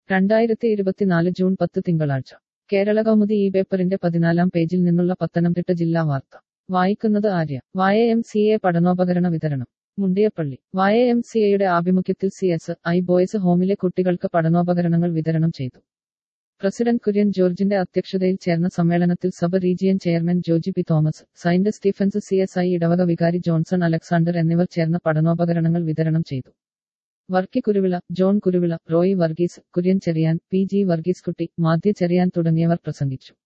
രണ്ടായിരത്തി ഇരുപത്തിനാല് ജൂൺ പത്ത് തിങ്കളാഴ്ച കേരള കൗമുദി ഈ പേപ്പറിന്റെ പതിനാലാം പേജിൽ നിന്നുള്ള പത്തനംതിട്ട ജില്ലാ വാർത്ത വായിക്കുന്നത് ആര്യ വായ എം സി എ പഠനോപകരണ വിതരണം മുണ്ടിയപ്പള്ളി വായ എം സി എയുടെ ആഭിമുഖ്യത്തിൽ സി എസ് ഐ ബോയ്സ് ഹോമിലെ കുട്ടികൾക്ക് പഠനോപകരണങ്ങൾ വിതരണം ചെയ്തു പ്രസിഡന്റ് കുര്യൻ ജോർജിന്റെ അധ്യക്ഷതയിൽ ചേർന്ന സമ്മേളനത്തിൽ sub region chairman Joji P Thomas saint Stephen's C S I ഇടവക വികാരി ജോൺസൺ അലക്സാണ്ടർ എന്നിവർ ചേർന്ന് പഠനോപകരണങ്ങൾ വിതരണം ചെയ്തു വർക്കി കുരുവിള ജോൺ കുരുവിള റോയി വർഗീസ് കുര്യൻ ചെറിയാൻ പി ജി വർഗീസ് കുട്ടി മാധ്യ ചെറിയാൻ തുടങ്ങിയവർ പ്രസംഗിച്ചു